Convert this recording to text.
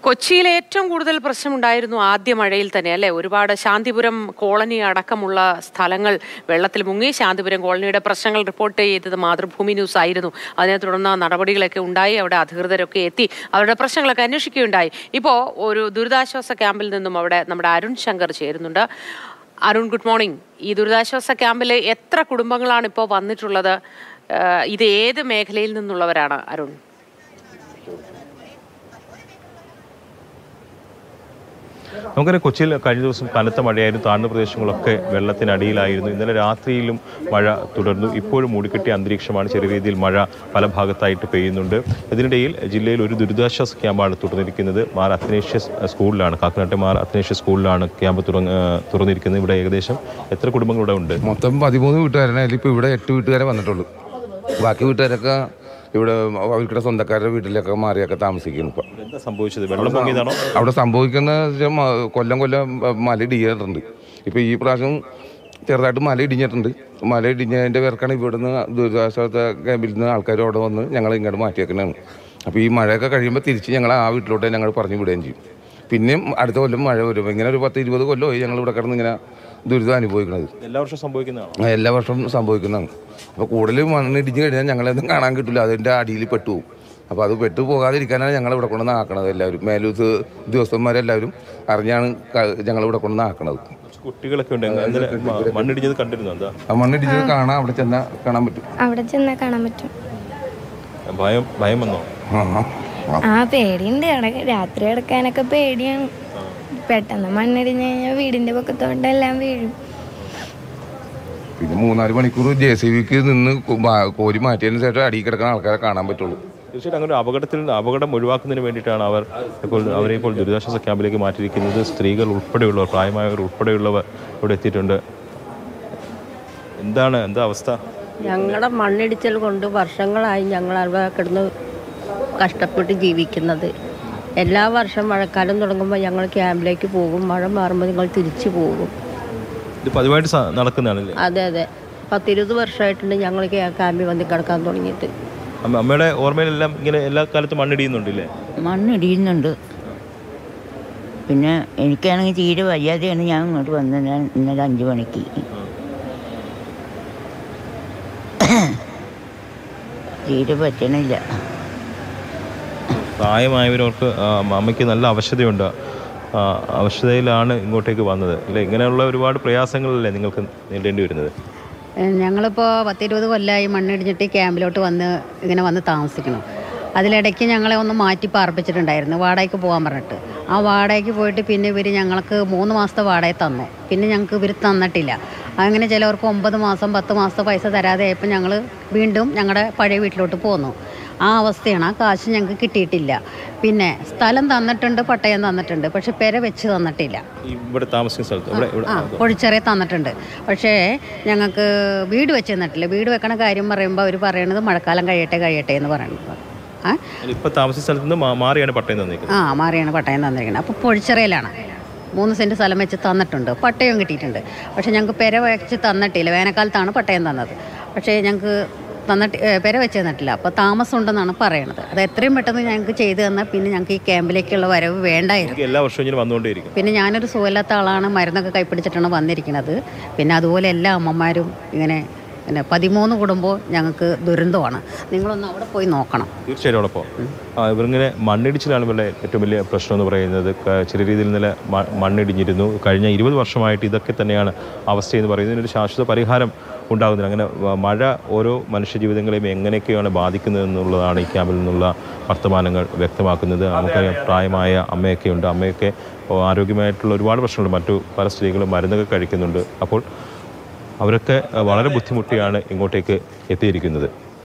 കൊച്ചിയിൽ ഏറ്റവും കൂടുതൽ പ്രശ്നമുണ്ടായിരുന്നു ആദ്യ മഴയിൽ തന്നെ അല്ലെ ഒരുപാട് ശാന്തിപുരം കോളനി അടക്കമുള്ള സ്ഥലങ്ങൾ വെള്ളത്തിൽ മുങ്ങി ശാന്തിപുരം കോളനിയുടെ പ്രശ്നങ്ങൾ റിപ്പോർട്ട് ചെയ്തത് മാതൃഭൂമി ന്യൂസ് ആയിരുന്നു അതിനെ തുടർന്ന് നടപടികളൊക്കെ ഉണ്ടായി അവിടെ അധികൃതരൊക്കെ എത്തി അവരുടെ പ്രശ്നങ്ങളൊക്കെ അന്വേഷിക്കുകയുണ്ടായി ഇപ്പോൾ ഒരു ദുരിതാശ്വാസ ക്യാമ്പിൽ നിന്നും അവിടെ നമ്മുടെ അരുൺ ശങ്കർ ചേരുന്നുണ്ട് അരുൺ ഗുഡ് മോർണിംഗ് ഈ ദുരിതാശ്വാസ ക്യാമ്പിൽ എത്ര കുടുംബങ്ങളാണ് ഇപ്പോൾ വന്നിട്ടുള്ളത് ഏഹ് ഇത് ഏത് മേഖലയിൽ നിന്നുള്ളവരാണ് അരുൺ നമുക്കറിയാം കൊച്ചിയിൽ കഴിഞ്ഞ ദിവസം കനത്ത മഴയായിരുന്നു താഴ്ന്ന പ്രദേശങ്ങളൊക്കെ വെള്ളത്തിനടിയിലായിരുന്നു ഇന്നലെ രാത്രിയിലും മഴ തുടർന്നു ഇപ്പോഴും മൂടിക്കെട്ടിയ അന്തരീക്ഷമാണ് ചെറിയ രീതിയിൽ മഴ പല ഭാഗത്തായിട്ട് പെയ്യുന്നുണ്ട് ഇതിനിടയിൽ ജില്ലയിൽ ഒരു ദുരിതാശ്വാസ ക്യാമ്പാണ് തുറന്നിരിക്കുന്നത് മാർ അത്നേഷ്യസ് സ്കൂളിലാണ് കാക്കനാട്ടെ മാർ അത്നേഷ്യസ് സ്കൂളിലാണ് ക്യാമ്പ് തുറന്ന് തുറന്നിരിക്കുന്നത് ഇവിടെ ഏകദേശം എത്ര കുടുംബങ്ങൾ ഇവിടെ ഉണ്ട് മൊത്തം പതിമൂന്ന് വീട്ടുകാരാണ് അതിൽ ഇപ്പോൾ ഇവിടെ എട്ട് വീട്ടുകാരെ വന്നിട്ടുള്ളൂ ബാക്കി വീട്ടുകാരൊക്കെ ഇവിടെ അവർക്കിടെ സ്വന്തക്കാരുടെ വീട്ടിലൊക്കെ മാറിയൊക്കെ താമസിക്കുന്നു ഇപ്പം എന്താ സംഭവിച്ചത് വെള്ളം പൊങ്ങിയതാണോ അവിടെ സംഭവിക്കുന്ന വെച്ചാൽ മ- കൊല്ലം കൊല്ലം മല ഇടിയാറുണ്ട് ഇപ്പോൾ ഈ പ്രാവശ്യം ചെറുതായിട്ട് മല ഇടിഞ്ഞിട്ടുണ്ട് മല ഇടിഞ്ഞതിൻ്റെ പേർക്കാണ് ഇവിടുന്ന് ദുരിതാശ്വാസ ക്യാമ്പിൽ നിന്ന് ആൾക്കാർ അവിടെ വന്ന് ഞങ്ങൾ ഇങ്ങോട്ട് മാറ്റിയേക്കുന്നതാണ് അപ്പോൾ ഈ മഴയൊക്കെ കഴിയുമ്പോൾ തിരിച്ച് ഞങ്ങൾ ആ വീട്ടിലോട്ട് ഞങ്ങൾ പറഞ്ഞു വിടുകയും ചെയ്യും പിന്നെയും അടുത്ത കൊല്ലം മഴ വരും ഇങ്ങനെ ഒരു പത്ത് ഇരുപത് കൊല്ലമായി ഞങ്ങൾ ഇവിടെ കിടന്ന് ഇങ്ങനെ ദുരിതം അനുഭവിക്കുന്നത് എല്ലാ വർഷവും സംഭവിക്കുന്നതാണോ ആ, എല്ലാ വർഷവും സംഭവിക്കുന്നതാണ് അപ്പോൾ കൂടുതൽ മണ്ണിടിഞ്ഞ് കഴിഞ്ഞാൽ ഞങ്ങളെയൊന്നും കാണാൻ കിട്ടില്ല അതിൻ്റെ അടിയിൽ പെട്ടുപോകും അപ്പോൾ അത് പെട്ടു പോകാതിരിക്കാനാണ് ഞങ്ങൾ ഇവിടെ കൊണ്ടുവന്ന് ആക്കണത് എല്ലാവരും മേലൂത്ത് ഉദ്യോഗസ്ഥന്മാരെല്ലാവരും അറിഞ്ഞാണ് ക- ഞങ്ങൾ ഇവിടെ കൊണ്ടുവന്ന് ആക്കണത് കുട്ടികളൊക്കെ ഉണ്ട് ഇന്നലെ മ- മണ്ണിടിഞ്ഞത് കണ്ടിരുന്നു എന്താ ആ മണ്ണിടിഞ്ഞത് കാണാൻ അവിടെ ചെന്നാൽ കാണാൻ പറ്റും അവിടെ ചെന്നാൽ കാണാൻ പറ്റും ഭയം ഭയം വന്നോ ആ ആ. ആ പേടിയുണ്ട് അവിടെ രാത്രി കിടക്കാനൊക്കെ പേടിയാണ് പെട്ടെന്ന് മണ്ണിടിഞ്ഞ് കഴിഞ്ഞാൽ വീടിന്റെ പൊക്കത്തോണ്ടെല്ലാം വീഴും പിന്നെ മൂന്നാല് മണിക്കൂർ ജെ സി ബിക്ക് നിന്ന് കോ- മാ- കോരി മാറ്റിയതിന് ശേഷം അടിയിൽ കിടക്കുന്ന ആൾക്കാരെ കാണാൻ പറ്റുള്ളൂ തീർച്ചയായിട്ടും അങ്ങനെ ഒരു അപകടത്തിൽ നിന്ന് അപകടം ഒഴിവാക്കുന്നതിന് വേണ്ടിയിട്ടാണ് അവർ ഇപ്പോൾ അവരെ ഇപ്പോൾ ദുരിതാശ്വാസ ക്യാമ്പിലേക്ക് മാറ്റിയിരിക്കുന്നത് സ്ത്രീകൾ ഉൾപ്പെടെയുള്ളവർ പ്രായമായവർ ഉൾപ്പെടെയുള്ളവർ ഇവിടെ എത്തിയിട്ടുണ്ട് എന്താണ് എന്താ അവസ്ഥ ഞങ്ങളുടെ മണ്ണിടിച്ചൽ കൊണ്ട് വർഷങ്ങളായി ഞങ്ങൾ അവിടെ കിടന്ന് കഷ്ടപ്പെട്ട് ജീവിക്കുന്നത് എല്ലാ വർഷം മഴക്കാലം തുടങ്ങുമ്പോൾ ഞങ്ങൾ ക്യാമ്പിലേക്ക് പോകും മഴ മാറുമ്പോൾ ഞങ്ങൾ തിരിച്ചു പോകും ഇത് പതിവായിട്ട് സ- നടക്കുന്നതാണല്ലേ അതെ അതെ പത്തിരുപത് വർഷമായിട്ടുണ്ട് ഞങ്ങൾ ക്യാ- ക്യാമ്പിൽ വന്ന് കിടക്കാൻ തുടങ്ങിയിട്ട് അമ്മ അമ്മയുടെ ഓർമ്മയിലെല്ലാം ഇങ്ങനെ എല്ലാ കാലത്തും മണ്ണിടിയുന്നുണ്ടല്ലേ മണ്ണിടിയുന്നുണ്ട് പിന്നെ എനിക്കാണെങ്കിൽ തീരെ വയ്യാതെയാണ് ഞാൻ ഇങ്ങോട്ട് വന്നത് ഞാൻ ഇന്നലെ അഞ്ച് മണിക്ക് തീരെ പറ്റണില്ല പ്രായമായവർക്ക് ആ, അമ്മയ്ക്ക് നല്ല അവശതയുണ്ട് ആ, അവശതയിലാണ് ഇങ്ങോട്ടേക്ക് വന്നത് അല്ലേ ഇങ്ങനെയുള്ള ഒരുപാട് പ്രയാസങ്ങളല്ലേ നിങ്ങൾക്ക് നേരിടേണ്ടി വരുന്നത് ഞങ്ങളിപ്പോൾ പത്തിരുപത് കൊല്ലമായി മണ്ണിടിഞ്ഞിട്ട് ഈ ക്യാമ്പിലോട്ട് വന്ന് ഇങ്ങനെ വന്ന് താമസിക്കണം അതിലിടയ്ക്ക് ഞങ്ങളെ ഒന്ന് മാറ്റി പാർപ്പിച്ചിട്ടുണ്ടായിരുന്നു വാടകയ്ക്ക് പോകാൻ പറഞ്ഞിട്ട് ആ വാടകയ്ക്ക് പോയിട്ട് പിന്നെ ഇവർ ഞങ്ങൾക്ക് മൂന്ന് മാസത്തെ വാടക തന്നു പിന്നെ ഞങ്ങൾക്ക് ഇവർ തന്നിട്ടില്ല അങ്ങനെ ചിലവർക്ക് ഒമ്പത് മാസം പത്ത് മാസത്തെ പൈസ തരാതെ ആയപ്പോൾ ഞങ്ങൾ വീണ്ടും ഞങ്ങളുടെ പഴയ വീട്ടിലോട്ട് പോന്നു ആ അവസ്ഥയാണ് ആ കാശ് ഞങ്ങൾക്ക് കിട്ടിയിട്ടില്ല പിന്നെ സ്ഥലം തന്നിട്ടുണ്ട് പട്ടയം തന്നിട്ടുണ്ട് പക്ഷെ പെര വെച്ച് തന്നിട്ടില്ല ഈ ഇവിടെ താമസിക്കുന്ന സ്ഥലത്ത് ഇവിടെ ഇവിടെ ആ പൊഴിച്ചെറിയ തന്നിട്ടുണ്ട് പക്ഷേ ഞങ്ങൾക്ക് വീട് വെച്ച് തന്നിട്ടില്ല വീട് വെക്കണ കാര്യം പറയുമ്പോൾ അവർ പറയണത് മഴക്കാലം കഴിയട്ടെ കഴിയട്ടെ എന്ന് പറയുന്നത് ആ ഇപ്പൊ താമസിക്കുന്ന സ്ഥലത്ത് നിന്ന് മാ- മാറിയാണ് പട്ടയം തന്നിരിക്കുന്നത് ആ മാറിയാണ് പട്ടയം തന്നിരിക്കുന്നത് അപ്പോൾ പൊഴിച്ചെറിയലാണ് മൂന്ന് സെൻറ്റ് സ്ഥലം വെച്ച് തന്നിട്ടുണ്ട് പട്ടയം കിട്ടിയിട്ടുണ്ട് പക്ഷേ ഞങ്ങൾക്ക് പെര വെച്ച് തന്നിട്ടില്ല വേനൽക്കാലത്താണ് പട്ടയം തന്നത് പക്ഷേ ഞങ്ങൾക്ക് തന്നിട്ട് ഏ, പെര വെച്ച് തന്നിട്ടില്ല അപ്പോൾ താമസം ഉണ്ടെന്നാണ് പറയണത് അത് എത്രയും പെട്ടെന്ന് ഞങ്ങൾക്ക് ചെയ്തു തന്നാൽ പിന്നെ ഞങ്ങൾക്ക് ഈ ക്യാമ്പിലേക്കുള്ള വരവ് വേണ്ടായിരുന്നു എനിക്ക് എല്ലാ വർഷവും ഇങ്ങനെ വന്നുകൊണ്ടേയിരിക്കും പിന്നെ ഞാനൊരു സുഖമില്ലാത്ത ആളാണ് മരുന്നൊക്കെ കൈപ്പിടിച്ചിട്ടാണ് വന്നിരിക്കുന്നത് പിന്നെ അതുപോലെ എല്ലാ അമ്മമാരും ഇങ്ങനെ പിന്നെ പതിമൂന്ന് കുടുംബവും ഞങ്ങൾക്ക് ദുരന്തമാണ് നിങ്ങളൊന്ന് അവിടെ പോയി നോക്കണം തീർച്ചയായും അവിടെ പോകാം ആ, ഇവരിങ്ങനെ മണ്ണിടിച്ചിലാണ് ഇവരുടെ ഏറ്റവും വലിയ പ്രശ്നം എന്ന് പറയുന്നത് ക- ചെറിയ രീതിയിൽ ഇന്നലെ മ- മണ്ണിടിഞ്ഞിരുന്നു കഴിഞ്ഞ ഇരുപത് വർഷമായിട്ട് ഇതൊക്കെ തന്നെയാണ് അവസ്ഥയെന്ന് പറയുന്നത് ഇതിനൊരു ശാശ്വത പരിഹാരം ഉണ്ടാകുന്നില്ല അങ്ങനെ വ- മഴ ഓരോ മനുഷ്യജീവിതങ്ങളെയും എങ്ങനെയൊക്കെയാണ് ബാധിക്കുന്നത് എന്നുള്ളതാണ് ഈ ക്യാമ്പിൽ നിന്നുള്ള വർത്തമാനങ്ങൾ വ്യക്തമാക്കുന്നത് നമുക്കറിയാം പ്രായമായ അമ്മയൊക്കെ ഉണ്ട് അമ്മയൊക്കെ ഓ, ആരോഗ്യമായിട്ടുള്ള ഒരുപാട് പ്രശ്നങ്ങളുണ്ട് മറ്റു പല സ്ത്രീകളും മരുന്നൊക്കെ കഴിക്കുന്നുണ്ട് അപ്പോൾ അവരൊക്കെ അഹ് വളരെ ബുദ്ധിമുട്ടിയാണ് ഇങ്ങോട്ടേക്ക് എത്തിയിരിക്കുന്നത്